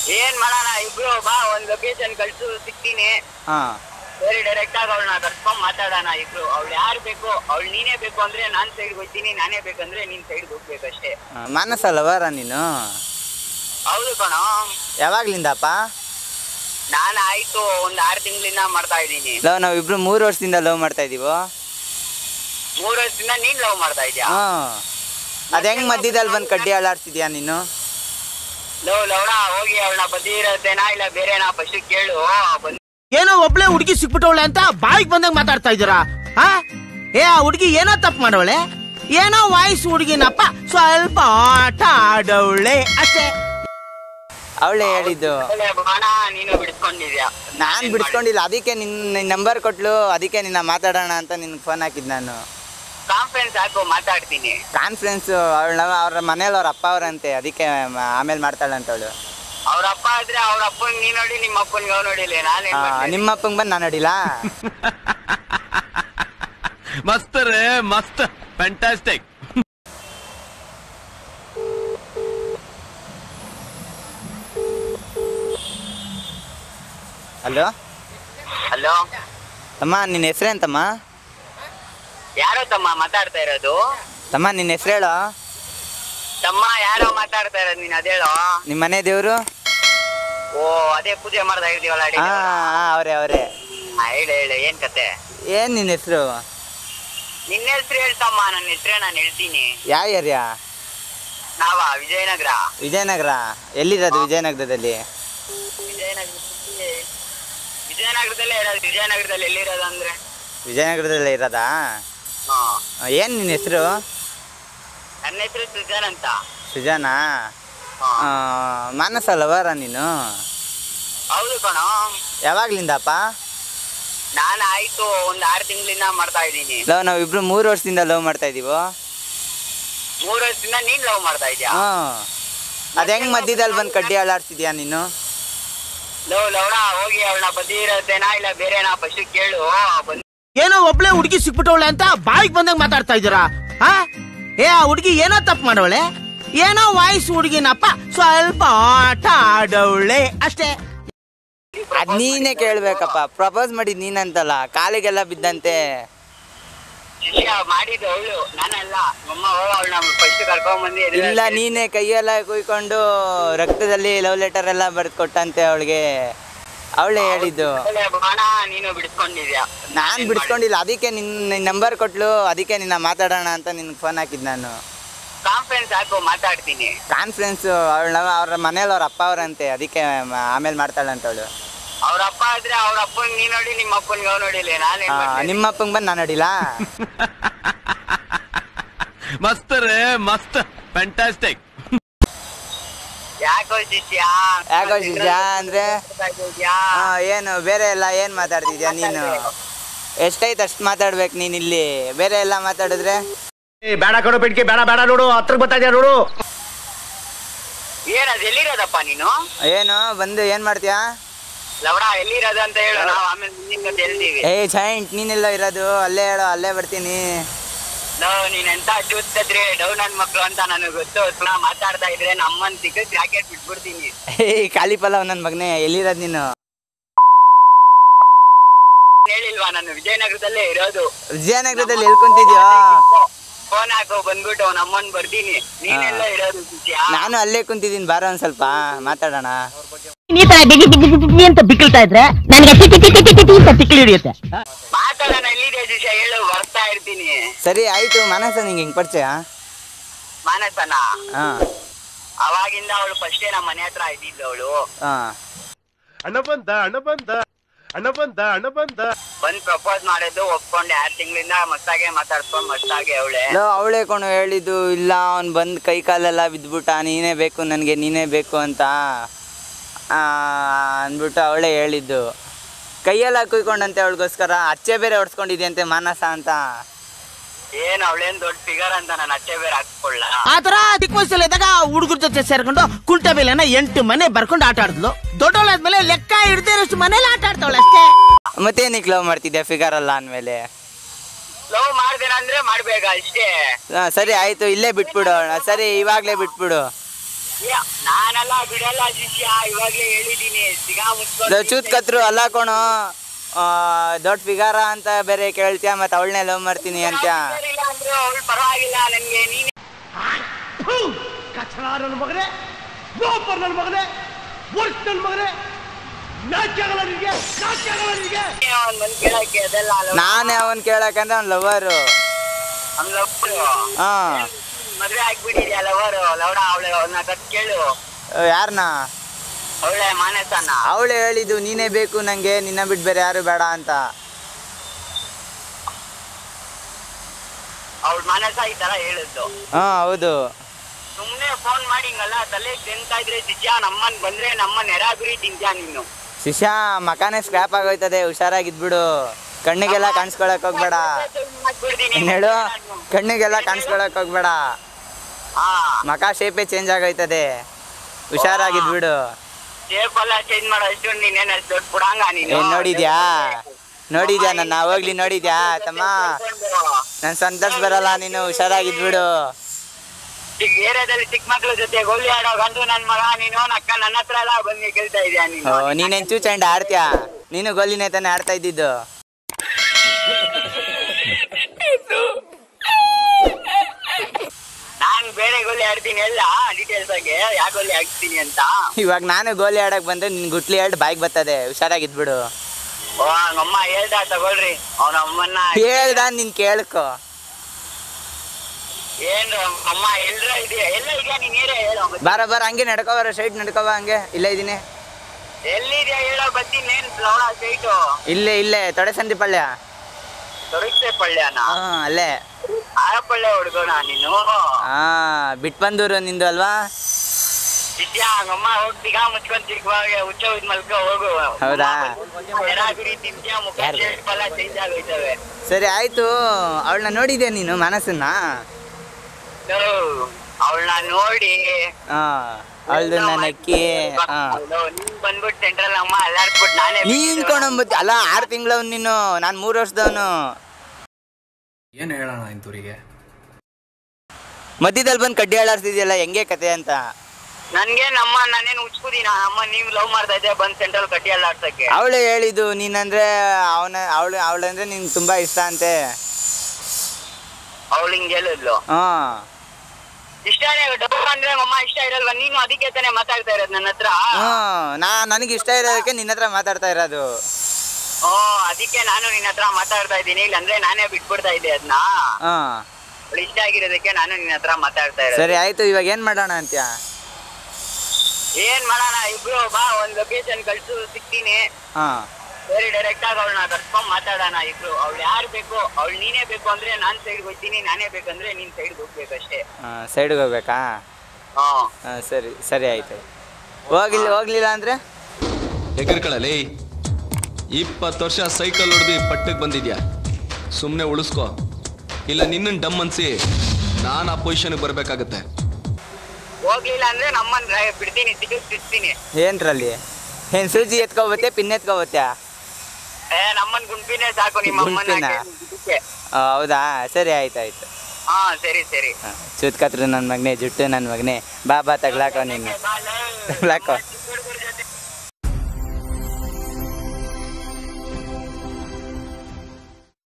ಏನ್ ಮಾಡೋಣ ಇಬ್ರು ಬಾ ಒಂದ್ ಲೊಕೇಶನ್ ಕಳ್ಸು ಸಿಗ್ತೀನಿ ಹಾ ಬೇರೆ ಡೈರೆಕ್ಟ್ ಆಗಿ ಅವಳನ್ನ ಕರ್ಸ್ಕೊಂಡ್ ಮಾತಾಡೋಣ ಇಬ್ರು ಅವ್ಳು ಯಾರು ಬೇಕು ಅವಳು ನೀನೇ ಬೇಕು ಅಂದ್ರೆ ನಾನ್ ಸೈಡ್ ಹೋಗ್ತೀನಿ ನಾನೇ ಬೇಕಂದ್ರೆ ನೀನ್ ಸೈಡ್ ಹೋಗ್ಬೇಕಷ್ಟೇ ಆ, ಮಾನಸ ಲವರ ನೀನು ಹೌದು ಕಣೋ ಯಾವಾಗ್ಲಿಂದಪ್ಪ ನಾನ್ ಆಯ್ತು ಒಂದ್ ಆರ್ ತಿಂಗಳಿಂದ ಮಾಡ್ತಾ ಇದ್ದೀನಿ ಲವ್ ನಾವಿಬ್ರು ಮೂರು ವರ್ಷದಿಂದ ಲವ್ ಮಾಡ್ತಾ ಇದೀವೋ ಮೂರ್ ವರ್ಷದಿಂದ ನೀನ್ ಲವ್ ಮಾಡ್ತಾ ಇದ್ಯಾ ಹಾ ಅದ್ ಹೆಂಗ್ ಮಧ್ಯದಲ್ಲಿ ಬಂದು ಕಡ್ಡಿ ಅಳಾಡ್ತಿದ್ಯಾ ನೀನು ಲವ್ ಲವ್ಡ ಹೋಗಿ ಅವಳನ್ನ ಬದಿರತ್ತೇನಾ ಇಲ್ಲ ಬೇರೆನಾ ಫಸ್ಟ್ ಕೇಳು ಬಂದ್ ಏನೋ ಒಬ್ಳೆ ಹುಡುಗಿ ಸಿಕ್ಬಿಟ್ಟವಳೆ ಅಂತ ಬಾಯಿಗೆ ಬಂದಂಗ್ ಮಾತಾಡ್ತಾ ಇದ್ದೀರಾ ಹಾ ಏ ಆ ಹುಡುಗಿ ಏನೋ ತಪ್ಪು ಮಾಡವಳೆ ಏನೋ ವಾಯ್ಸ್ ಹುಡುಗಿನಪ್ಪ ಸ್ವಲ್ಪ ಆಟ ಆಡವಳೆ ಅಷ್ಟೇ ಅವಳೇ ಹೇಳಿದ್ದು ಒಳ್ಳೆ ಬಾಣ ನೀನು ಬಿಡಿಸ್ಕೊಂಡಿದ್ಯಾ ನಾನ್ ಬಿಡ್ಸ್ಕೊಂಡಿಲ್ಲ ಅದಕ್ಕೆ ನಿನ್ನ ನಂಬರ್ ಕೊಟ್ಲು ಅದಕ್ಕೆ ನಿನ್ನ ಮಾತಾಡೋಣ ಅಂತ ನಿನ್ಗೆ ಫೋನ್ ಹಾಕಿದ್ ನಾನು ಕಾನ್ಫಿಡೆನ್ಸ್ ಹಾಕು ಮಾತಾಡ್ತೀನಿ ಕಾನ್ಫರೆನ್ಸ್ ಅವಳ ಅವ್ರ ಮನೇಲಿ ಅವ್ರ ಅಪ್ಪ ಅವ್ರಂತೆ ಅದಕ್ಕೆ ಮ- ಆಮೇಲೆ ಮಾಡ್ತಾಳಂತ ಅವಳು ಅವ್ರ ಅಪ್ಪ ಆದ್ರೆ ಅವ್ರ ಅಪ್ಪನ್ ನೀ ನೋಡಿ ನಿಮ್ಮ ಅಪ್ಪನ್ಗೆ ಅವ್ ನೋಡಿಲ್ಲ ನಾನೇನ್ ಮಾಡ್ಲಿ? ನಿಮ್ಮ ಅಪ್ಪಂಗೆ ಬಂದು ನಾನು ನೋಡಿಲ್ಲ मस्त रे मस्त फॅन्टॅस्टिक ಹಲೋ ಹಲೋ ತಮ್ಮ ನಿನ್ನ ಹೆಸ್ರೇಂತಮ್ಮ ಯಾರೋ ತಮ್ಮ ಮಾತಾಡ್ತಾ ಇರೋದು ತಮ್ಮ ನಿನ್ನ ಹೆಸ್ರು ಹೇಳು ತಮ್ಮ ಯಾರೋ ಮಾತಾಡ್ತಾ ಇರೋದು ನೀನ್ ಅದೇಳೋ ನಿಮ್ಮ ಮನೆ ದೇವರು ಓ ಅದೇ ಪೂಜೆ ಮಾಡ್ತಾ ಇದೀವಲ್ಲ ಅಡಿ ಹಾ ಅವರೇ ಅವರೇ ಹೇಳು ಹೇಳು ಏನ್ ಕತೆ ಏನ್ ನಿನ್ನ ಹೆಸರು ನಿನ್ನ ಹೆಸ್ರು ಹೇಳ್ತಮ್ಮ ನನ್ನ ಹೆಸ್ರೇ ನಾನು ಹೇಳ್ತೀನಿ ಯಾವ ಏರಿಯಾ ನಾವ ವಿಜಯನಗರ ವಿಜಯನಗರ ಎಲ್ಲಿರೋದು ವಿಜಯನಗರದಲ್ಲಿ ವಿಜಯನಗರದಲ್ಲಿ ವಿಜಯನಗರದಲ್ಲೇ ಇರೋದು ವಿಜಯನಗರದಲ್ಲಿ ಎಲ್ಲಿರೋದು ಅಂದ್ರೆ ವಿಜಯನಗರದಲ್ಲೇ ಇರೋದಾ ಹಾ ಆ, ಏನ್ ನಿನ್ನ ಹೆಸರು ನನ್ನ ಹೆಸರು ಸೃಜನ್ ಅಂತ ಸುಜಾನಾ ಹಾ. ಆ, ಮಾನಸ ಲವರ ನೀನು ಹೌದು ಕಣೋ ಯಾವಾಗ್ಲಿಂದಪ್ಪ ನಾನು ಆಯ್ತು ಒಂದ್ ಆರ್ ತಿಂಗಳಿಂದ ಮಾಡ್ತಾ ಇದ್ದೀನಿ ಲವ್ ನಾವಿಬ್ರು ಮೂರು ವರ್ಷದಿಂದ ಲವ್ ಮಾಡ್ತಾ ಇದೀವೋ ಮೂರ್ ವರ್ಷದಿಂದ ನೀನ್ ಲವ್ ಮಾಡ್ತಾ ಇದ್ಯಾ ಹಾ ಅದ್ ಹೆಂಗ್ ಮಧ್ಯದಲ್ಲಿ ಬಂದು ಕಡ್ಡಿ ಅಳಾಡ್ತಿದ್ಯಾ ನೀನು ಲವ್ ಲವ್ಡ ಹೋಗಿ ಅವಳನ್ನ ಬದಿರತ್ತೇನಾ ಇಲ್ಲ ಬೇರೆನಾ ಫಸ್ಟ್ ಕೇಳು ಬಂದ್ ಏನೋ ಒಬ್ಳೆ ಹುಡುಗಿ ಸಿಕ್ಬಿಟ್ಟವಳೆ ಅಂತ ಬಾಯಿಗೆ ಬಂದಂಗ್ ಮಾತಾಡ್ತಾ ಇದ್ದೀರಾ ಹಾ ಏ ಆ ಹುಡುಗಿ ಏನೋ ತಪ್ಪು ಮಾಡವಳೆ ಏನೋ ವಾಯ್ಸ್ ಹುಡುಗಿನಪ್ಪ ಸ್ವಲ್ಪ ಆಟ ಆಡವಳೆ ಅಷ್ಟೇ ಅದ್ ನೀನೇ ಕೇಳ್ಬೇಕಪ್ಪ ಪ್ರಪೋಸ್ ಮಾಡಿದ್ ನೀನಂತಲ್ಲ ಕಾಲಿಗೆಲ್ಲ ಬಿದ್ದಂತೆ ಶಿಷ್ಯ ಮಾಡಿದ್ದು ಅವಳು ನಾನಲ್ಲ ಅಮ್ಮ ಹೋಗ ಅವಳನ್ನ ಫಸ್ಟ್ ಕರ್ಕೊಂಡ್ ಬಂದು ಎದುರು ಇಲ್ಲ ನೀನೇ ಕೈಯೆಲ್ಲ ಕುಯ್ಕೊಂಡು ರಕ್ತದಲ್ಲಿ ಲವ್ ಲೆಟರ್ ಎಲ್ಲ ಬರ್ದು ಕೊಟ್ಟಂತೆ ಅವಳಿಗೆ ಅವಳೇ ಹೇಳಿದ್ದು ಒಳ್ಳೆ ಬಾಣ ನೀನು ಬಿಡಿಸ್ಕೊಂಡಿದ್ಯಾ ನಾನ್ ಬಿಡ್ಸ್ಕೊಂಡಿಲ್ಲ ಅದಕ್ಕೆ ನಿನ್ನ ನಂಬರ್ ಕೊಟ್ಲು ಅದಕ್ಕೆ ನಿನ್ನ ಮಾತಾಡೋಣ ಅಂತ ನಿನ್ಗೆ ಫೋನ್ ಹಾಕಿದ್ ನಾನು ಕಾನ್ಫಿಡೆನ್ಸ್ ಹಾಕು ಮಾತಾಡ್ತೀನಿ ಕಾನ್ಫರೆನ್ಸ್ ಅವಳ ಅವ್ರ ಮನೇಲಿ ಅವ್ರ ಅಪ್ಪ ಅವ್ರಂತೆ ಅದಕ್ಕೆ ಮ- ಆಮೇಲೆ ಮಾಡ್ತಾಳಂತ ಅವಳು ಅವ್ರ ಅಪ್ಪ ಆದ್ರೆ ಅವ್ರ ಅಪ್ಪನ್ ನೀ ನೋಡಿ ನಿಮ್ಮ ಅಪ್ಪನ್ಗೆ ಅವ್ ನೋಡಿಲ್ಲ ನಾನೇನ್ ಮಾಡ್ಲಿ? ನಿಮ್ಮ ಅಪ್ಪಂಗೆ ಬಂದು ನಾನು ನೋಡಿಲ್ಲ मस्त रे मस्त फॅन्टॅस्टिक ಯಾಕೋ ಶಿಷ್ಯ ಯಾಕೋ ಶಿಷ್ಯ ಅಂದ್ರೆ ಇದ್ಯಾ? ಆ, ಏನು ಬೇರೆ ಎಲ್ಲ ಏನು ಮಾತಾಡ್ತಿದ್ಯಾ ನೀನು ಎಷ್ಟೈತೆ ಅಷ್ಟು ಮಾತಾಡ್ಬೇಕು ನೀನು ಇಲ್ಲಿ ಬೇರೆ ಎಲ್ಲ ಮಾತಾಡಿದ್ರೆ ಬೇಡ ಕಡು ಬಿಡ್ಕೆ ಬೇಡ ಬೇಡ ನೋಡು ಹತ್ರ ಬರ್ತಾ ಇದೆಯಾ ನೋಡು ಏನ್ ಅದ್ ಎಲ್ಲಿರೋದಪ್ಪ ನೀನು ಏನು ಬಂದು ಏನು ಮಾಡ್ತೀಯಾ ಲವಡ ಎಲ್ಲಿರೋದು ಅಂತ ಹೇಳು ನಾವು ಆಮೇಲೆ ಮುಂದಿನ ಕತೆ ಹೇಳ್ತೀವಿ ಏ ಜಾಯಿಂಟ್ ನೀನೆಲ್ಲ ಇರೋದು ಅಲ್ಲೇ ಹೇಳೋ ಅಲ್ಲೇ ಬರ್ತೀನಿ ನಾವು ನೀನ್ ಎಂತ ಚೂತ್ತದ್ರಿ ಡೌನ್ ನನ್ ಮಕ್ಳು ಅಂತ ನನಗೆ ಗೊತ್ತು ಸುಮ್ನೆ ಮಾತಾಡ್ತಾ ಇದ್ರೆ ನಮ್ಮನ್ ಸಿಕ್ಕ ಜಾಕೆಟ್ ಬಿಟ್ಬಿಡ್ತೀನಿ ಏಯ್ ಖಾಲಿ ಪಲಾವ್ ನನ್ನ ಮಗನೇ ಎಲ್ಲಿರೋದು ನೀನು ಹೇಳಿಲ್ವಾ ನಾನು ವಿಜಯನಗರದಲ್ಲೇ ಇರೋದು ವಿಜಯನಗರದಲ್ಲಿ ಎಲ್ಲಿ ಕುಂತಿದ್ಯೋ ಫೋನ್ ಹಾಕೋ ಬಂದ್ಬಿಟ್ಟು ನಮ್ಮನ್ ಬರ್ತೀನಿ ನೀನೆಲ್ಲ ಇರೋದು ಶಿಷ್ಯ ನಾನು ಅಲ್ಲೇ ಕುಂತಿದ್ದೀನಿ ಬಾರೋ ಒಂದ್ ಸ್ವಲ್ಪ ಮಾತಾಡೋಣ ಈ ತರ ಬಿಗಿ ಬಿಗಿ ಬಿಗಿ ಬಿಗಿ ಅಂತ ಬಿಕ್ಕಳ್ತಾ ಇದ್ರೆ ನನಗೆ ಟಿ ಟಿ ಟಿ ಟಿ ಟಿ ಟಿ ಅಂತ ತಿಕ್ಲಿ ಹಿಡಿಯುತ್ತೆ ಮಾತಾಡೋಣ ಎಲ್ಲಿದೆ ಶಿಷ್ಯ ಹೇಳು ಬರ್ತಾ ಇರ್ತೀನಿ ಸರಿ ಆಯ್ತು ಮನಸ್ಸ ನಿಂಗೆ ಹಿಂಗೆ ಪರಿಚಯ ಮಾನಸನ ಹಾಂ ಅವಾಗಿಂದ ಅವಳು ಫಸ್ಟೇ ನಮ್ಮ ಮನೆ ಹತ್ರ ಇದ್ದಿದ್ದು ಅವಳು ಹಾಂ ಅಣ್ಣ ಬಂದ ಅಣ್ಣ ಬಂದ ಅಣ್ಣ ಬಂದ ಅಣ್ಣ ಬಂದ ಬಂದ್ ಪ್ರಪೋಸ್ ಮಾಡಿದ್ದು ಒಪ್ಕೊಂಡೆ ಆರ್ ತಿಂಗಳಿಂದ ಮಸ್ತಾಗೆ ಮಾತಾಡ್ಸ್ಕೊಂಡ್ ಮಸ್ತಾಗೆ ಅವಳೆ ಲೋ ಅವಳೇ ಕೊಂಡು ಹೇಳಿದ್ದು ಇಲ್ಲ ಅವ್ನು ಬಂದು ಕೈ ಕಾಲೆಲ್ಲ ಬಿದ್ದುಬಿಟ್ಟ ನೀನೇ ಬೇಕು ನನಗೆ ನೀನೇ ಬೇಕು ಅಂತ ಆ, ಅಂದ್ಬಿಟ್ಟು ಅವಳೇ ಹೇಳಿದ್ದು ಕೈಯೆಲ್ಲ ಕುಯ್ಕೊಂಡಂತೆ ಅವಳಿಗೋಸ್ಕರ ಅಚ್ಚೆ ಬೇರೆ ಹೊಡ್ಸ್ಕೊಂಡಿದ್ಯಂತೆ ಮಾನಸ ಅಂತ ಏನ್ ಅವಳೇನ್ ದೊಡ್ಡ ಫಿಗರ್ ಅಂತ ನಾನು ಅಚ್ಚೆ ಬೇರೆ ಹಾಕ್ಕೊಳ್ಳ ಆ ತರ ಚಿಕ್ಕ ವಯಸ್ಸಲ್ಲಿ ಇದ್ದಾಗ ಹುಡುಗರ ಜೊತೆ ಸೇರ್ಕೊಂಡು ಕುಂಟ ಬೇಲೆನ ಎಂಟು ಮನೆ ಬರ್ಕೊಂಡು ಆಟ ಆಡಿದ್ಲು ದೊಡ್ಡವಳಾದ್ಮೇಲೆ ಲೆಕ್ಕ ಹಿಡ್ದಿರೋಷ್ಟು ಮನೇಲಿ ಆಟ ಆಡ್ತಾವಳೆ ಅಷ್ಟೇ ಮತ್ತೇನಿಕ್ ಲವ್ ಮಾಡ್ತಿದ್ದೆ ಫಿಗರ್ ಅಲ್ಲ ಅಂದಮೇಲೆ ಲವ್ ಮಾಡ್ದೇನಂದ್ರೆ ಮಾಡ್ಬೇಕಾ ಅಷ್ಟೇ ಸರಿ ಆಯಿತು ಇಲ್ಲೇ ಬಿಟ್ಬಿಡು ಅವ್ಳನ್ನ ಸರಿ ಇವಾಗಲೇ ಬಿಟ್ಬಿಡು ಏ, ನಾನೆಲ್ಲ ಬಿಡಲ್ಲ ಶಿಷ್ಯ ಇವಾಗ್ಲೇ ಹೇಳಿದೀನಿ ಸಿಗಾ ಇದು ಚೂತ್ ಕತ್ರು ಅಲ್ಲ ಕಣೋ ದೊಡ್ಡ ಫಿಗಾರ ಅಂತ ಬೇರೆ ಕೇಳ್ತೀಯ ಮತ್ತೆ ಅವಳನ್ನೇ ಲವ್ ಮಾಡ್ತೀನಿ ಅಂತ ಇಲ್ಲ ಅಂದ್ರೆ ಅವಳು ಪರವಾಗಿಲ್ಲ ನನ್ಗೆ ನೀನೆ ಕಚಡ ನನ್ನ ಮಗನೇ ಗೋಪರ್ ನನ್ನ ಮಗನೇ ವರ್ಕ್ ನನ್ನ ಮಗನೇ ನಾಚೆ ಆಗಲ್ಲ ನಿನಗೆ ನಾಚೆ ಆಗಲ್ಲ ನಿನಗೆ ಅವ್ನ್ ಬಂದ್ ಕೇಳಕ್ಕೆ ಅದೆಲ್ಲ ಅಲ್ವಾ? ನಾನೇ ಅವನ್ ಕೇಳಕಂದ್ರೆ ಅವ್ನ್ ಲವರು ಅವ್ನ್ ಲವ್ರು. ಹಾ ಮದ್ವೆ ಆಗ್ಬಿಟ್ಟಿದ್ಯಾ ಲವರು ಲವಡ ಅವಳು ಅವ್ನ ಕತ್ ಕೇಳು ಯಾರನ್ನ ಅವಳೆ ಮಾನಸನ ಅವಳು ಹೇಳಿದ್ದು ನೀನೇ ಬೇಕು ನಂಗೆ ನಿನ್ನ ಬಿಟ್ಟು ಬೇರೆ ಯಾರು ಬೇಡ ಅಂತ ಅವಳ ಮಾನಸ ಈ ತರ ಹೇಳಿದ್ದು ಹಾ ಹೌದು ಸುಮ್ನೆ ಫೋನ್ ಮಾಡಿ ಹಿಂಗಲ್ಲ ತಲೆ ತೆಂತಾ ಇದ್ರೆ ಶಿಷ್ಯ ನಮ್ಮನ್ ಬಂದ್ರೆ ನಮ್ಮ ನೆರಾಗುರಿ ತಿಂತ್ಯಾ ನೀನು ಶಿಷ್ಯ ಮಕಾನೇ ಸ್ಕ್ರಾಪ್ ಆಗೋಯ್ತದೆ ಹುಷಾರಾಗಿದ್ಬಿಡು ಕಣ್ಣಿಗೆಲ್ಲ ಕಾಣಿಸ್ಕೊಳಕ್ ಹೋಗ್ಬೇಡ ಮಾಡ್ಬಿಡ್ತೀನಿ. ಏನ್ ಹೇಳು ಕಣ್ಣಿಗೆಲ್ಲ ಕಾಣಿಸ್ಕೊಳಕ್ ಹೋಗ್ಬೇಡ ಹಾ ಮಕ ಶೇಪೇ ಚೇಂಜ್ ಆಗೋಯ್ತದೆ ಹುಷಾರಾಗಿದ್ಬಿಡು ಶೇಪ್ ಎಲ್ಲ ಚೇಂಜ್ ಮಾಡೋ ಅಷ್ಟು ನೀನೇನ್ ಅಷ್ಟ್ ದೊಡ್ಡ ಪುಡಂಗ ನೀನು ಏನ್ ನೋಡಿದ್ಯಾ ನೋಡಿದ್ಯಾ ನನ್ನ ಹೋಗ್ಲಿ ನೋಡಿದ್ಯಾ ತಮ್ಮ ನನ್ ಸಂತೋಷ ಬರಲ್ಲ ನೀನು ಹುಷಾರಾಗಿದ್ಬಿಡು ಈಗ ಏರಿಯಾದಲ್ಲಿ ಚಿಕ್ಕ ಮಕ್ಳ ಜೊತೆ ಗೋಲಿ ಆಡೋ ಗಂಡು ನನ್ ಮಗ ನೀನು ಅಕ್ಕ ನನ್ನ ಹತ್ರ ಎಲ್ಲ ಬಂದು ಕೇಳ್ತಾ ಇದೀಯ ಓ, ನೀನು ನೀನೇನ್ ಚೂಚಂಡ ಆಡ್ತೀಯ ನೀನು ಗೋಲಿನೇ ತಾನೇ ಆಡ್ತಾ ಇದ್ದಿದ್ದು ನಾನ್ ಬೇರೆ ಗೋಲಿ ಆಡ್ತೀನಿ ಎಲ್ಲ ಡೀಟೇಲ್ಸ್ ಆಗಿ ಯಾವ ಗೋಲಿ ಆಡ್ತೀನಿ ಅಂತ ಇವಾಗ ನಾನು ಗೋಲಿ ಆಡಕ್ ಬಂದ್ರೆ ನಿನ್ ಗುಟ್ಲಿ ಎರಡು ಬಾಯ್ಗೆ ಬರ್ತದೆ ಹುಷಾರಾಗಿದ್ಬಿಡು ಓ ನಮ್ಮಮ್ಮ ಹೇಳ್ದ ತಗೊಳ್ರಿ ಅವನ ಅಮ್ಮನ್ನ ಹೇಳ್ದ ನೀನ್ ಕೇಳ್ಕೊ ಏನ್ರು ಅಮ್ಮ ಎಲ್ರ ಇದೆಯಾ ಎಲ್ಲ ಇದೆಯಾ ನೀನ್ ಏರಿಯಾ ಹೇಳೋ ಬಾರ ಬಾರ ಹಂಗೆ ನಡ್ಕೋ ಬಾರ ಸ್ಟ್ರೈಟ್ ನಡ್ಕೋ ಬಾ ಹಂಗೆ ಇಲ್ಲೇ ಇದೀನಿ ಎಲ್ಲಿದ್ಯಾ ಹೇಳೋ ಬರ್ತೀನಿ ಏನ್ ಲವಣ ಸೈಟು ಇಲ್ಲೇ ಇಲ್ಲೇ ತೊಡೆ ಸಂದಿ ಪಳ್ಯ ತೊರಗ್ಸೆ ಪಳ್ಳ್ಯಾನ ಹಾ ಅಲ್ಲೇ ಆರಪಳ್ಳೆ ಹುಡ್ಗೋಣ ನೀನು ಹಾ ಬಿಟ್ ಬಂದೂರು ನಿಂದು ಅಲ್ವಾ ವಿದ್ಯಾ ಹಂಗಮ್ಮ ಹೋಗ್ತೀಗ ಮುಚ್ಕೊಂಡ್ ಚಿಕ್ಕವಾಗ ಹುಚ್ಚ ಹೋದ್ ಮಲ್ಕ ಹೋಗು ಹೌದಾ? ಎರಾಗುರಿ ತಿಂತ್ಯಾ ಮುಖ ಯಾರ್ದು? shape ಎಲ್ಲ ಚೇಂಜ್ ಆಗೋಯ್ತವೆ ಸರಿ ಆಯ್ತು ಅವಳನ್ನ ನೋಡಿದ್ಯಾ ನೀನು ಮನಸ್ಸನ್ನ ಅವಳನ್ನ ನೋಡಿ ಹಾ ಅವಳ್ದು ನನ್ನ ಅಕ್ಕಿ ಹಾ ನೀನ್ ಬಂದ್ಬಿಟ್ಟು ಸೆಂಟ್ರಲ್ ಅಮ್ಮ ಅಲ್ಲಾಡ್ಬಿಟ್ಟು ನಾನೇ ನೀನ್ ಕೊಂಡೊಂಬತ್ತಿ ಅಲ್ಲ ಆರು ತಿಂಗಳವ್ ನೀನು ನಾನ್ ಮೂರ್ ವರ್ಷದವನು ಏನು ಹೇಳೋಣ ಇಂಥವ್ರಿಗೆ ಮಧ್ಯದಲ್ಲಿ ಬಂದು ಕಡ್ಡಿ ಹಾಳಾಡ್ತಿದ್ಯಲ್ಲ ಹೆಂಗೆ ಕತೆ ಅಂತ ನನ್ಗೆ ನಮ್ಮ ನಾನೇನು ಉಚ್ಕುದಿನ ಅಮ್ಮ ನೀವ್ ಲವ್ ಮಾಡ್ತಾ ಇದ್ದೆ ಬಂದ್ ಸೆಂಟ್ರಲ್ ಕಟ್ಟಿ ಅಲ್ಲಾಡ್ಸಕ್ಕೆ ಅವಳು ಹೇಳಿದ್ದು ನೀನಂದ್ರೆ ಅವನ ಅವಳು ಅವಳಂದ್ರೆ ನಿಂಗೆ ತುಂಬಾ ಇಷ್ಟ ಅಂತೆ ಅವಳು ಹಿಂಗ್ ಹೇಳಿದ್ಲು ಹಾ ಇಷ್ಟನೇ ಡಬ್ಬ ಅಂದ್ರೆ ಅಮ್ಮ ಇಷ್ಟ ಇರಲ್ವಾ ನೀನು ಅದಕ್ಕೆ ತಾನೇ ಮಾತಾಡ್ತಾ ಇರೋದು ನನ್ನ ಹತ್ರ ಹ್ಮ್ ನಾ ನನಗೆ ಇಷ್ಟ ಇರೋದಕ್ಕೆ ನಿನ್ನ ಹತ್ರ ಮಾತಾಡ್ತಾ ಇರೋದು ಓ ಅದಕ್ಕೆ ನಾನು ನಿನ್ನ ಹತ್ರ ಮಾತಾಡ್ತಾ ಇದ್ದೀನಿ ಇಲ್ಲಾಂದ್ರೆ ನಾನೇ ಬಿಟ್ಬಿಡ್ತಾ ಇದ್ದೆ ಅದನ್ನ ಹಾ ಅವಳು ಇಷ್ಟ ಆಗಿರೋದಕ್ಕೆ ನಾನು ನಿನ್ನ ಹತ್ರ ಮಾತಾಡ್ತಾ ಇರೋದು ಸರಿ ಆಯ್ತು ಇವಾಗ ಏನ್ ಮಾಡೋಣ ಅಂತ್ಯ ಏನ್ ಮಾಡೋಣ ಇಬ್ರು ಬಾ ಒಂದ್ ಲೊಕೇಶನ್ ಕಳ್ಸು ಸಿಗ್ತೀನಿ ಹಾ ಸರಿ ಡೈರೆಕ್ಟ್ ಆಗಿ ಅವಳನ್ನ ಕರ್ಕೊಂಡ್ ಮಾತಾಡೋಣ ಇಬ್ರು ಅವಳು ಯಾರು ಬೇಕು ಅವಳು ನೀನೇ ಬೇಕು ಅಂದ್ರೆ ನಾನ್ ಸೈಡ್ ಹೋಗ್ತೀನಿ ನಾನೇ ಬೇಕಂದ್ರೆ ನೀನ್ ಸೈಡ್ ಹೋಗ್ಬೇಕಷ್ಟೇ ಸೈಡ್ಗೆ ಹೋಗ್ಬೇಕಾ ಹಾ ಹಾ ಸರಿ ಸರಿ ಆಯ್ತು ಹೋಗಿಲ್ಲ ಹೋಗ್ಲಿಲ್ಲ ಅಂದ್ರೆ ಎಗರ್ಕೊಳ್ಳಲಿ ಇಪ್ಪತ್ತು ವರ್ಷ ಸೈಕಲ್ ಹೊಡೆದು ಪಟ್ಟಕ್ಕೆ ಬಂದಿದ್ಯಾ ಸುಮ್ಮನೆ ಉಳಿಸ್ಕೊ ಇಲ್ಲ ನಿನ್ನನ್ನು ಡಮ್ ಅನ್ಸಿ ನಾನು ಆ ಪೊಸಿಷನ್ಗೆ ಬರಬೇಕಾಗತ್ತೆ ಹೋಗ್ಲಿಲ್ಲ ಅಂದ್ರೆ ನಮ್ಮನ್ ಡ್ರೈ- ಬಿಡ್ತೀನಿ ಟಿಕೆಟ್ ಬಿಡ್ತೀನಿ ಏನ್ರಲ್ಲಿ ಏನ್ ಸೂಜಿ ಎತ್ಕೋಬತ್ತೆ ಪಿನ್ ಎತ್ಕೋಬತ್ತ್ಯಾ ಏ ನಮ್ಮನ್ ಗುಂಪಿನೇ ಸಾಕು ನಿಮ್ಮ ಅಮ್ಮನ ಗುಂಪಿನ? ಇದಕ್ಕೆ. ಆ, ಹೌದಾ ಸರಿ ಆಯ್ತು ಆಯ್ತು ಹಾ ಸರಿ ಸರಿ ಚೂತ್ಕತ್ರು ನನ್ನ ಮಗನೇ ಜುಟ್ಟು ನನ್ನ ಮಗನೇ ಬಾ ಬಾ ತಗ್ಲಾಕೋ ನೀನು ತಗ್ಲಾಕೋ